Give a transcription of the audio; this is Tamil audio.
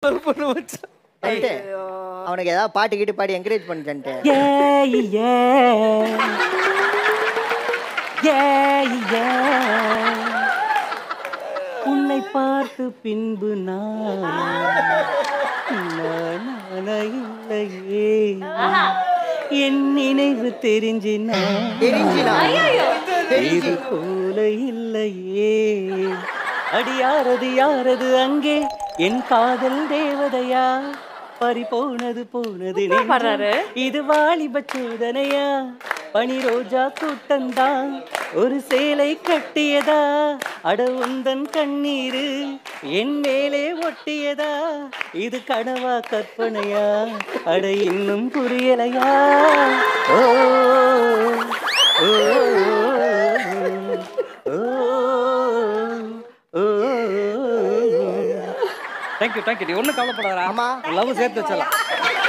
பொண்ணு மச்சான் ஜென்ட்டு, அவனுக்கு ஏதாவது பாட்டு கீட்டு பாடி என்கரேஜ் பண்ணு ஜென்ட்டு ஏய் ஏ ஏய் ஏ உன்னை பார்த்து பின்பு நான் நானா இல்லையே என் நினைவு தெரிஞ்சினா தெரிஞ்சினா இது போல இல்லையே அடி யாரது யாரது அங்கே என் காதல் தேவதையா பறி போனது போனது நெஞ்சம். பாடுறாரு. இது வாலிப சோதனையா பனி ரோஜா கூட்டந்தான் ஒரு சேலை கட்டியதா அட உந்தன் கண்ணீரு என் மேலே ஒட்டியதா இது கனவா கற்பனையா அட இன்னும் புரியலையா ஓ ஓ தேங்க்யூ தேங்க்யூ நீ ஒன்றும் கவலைப்படாதா ஆமா. லவ் சேர்த்து வச்சலாம்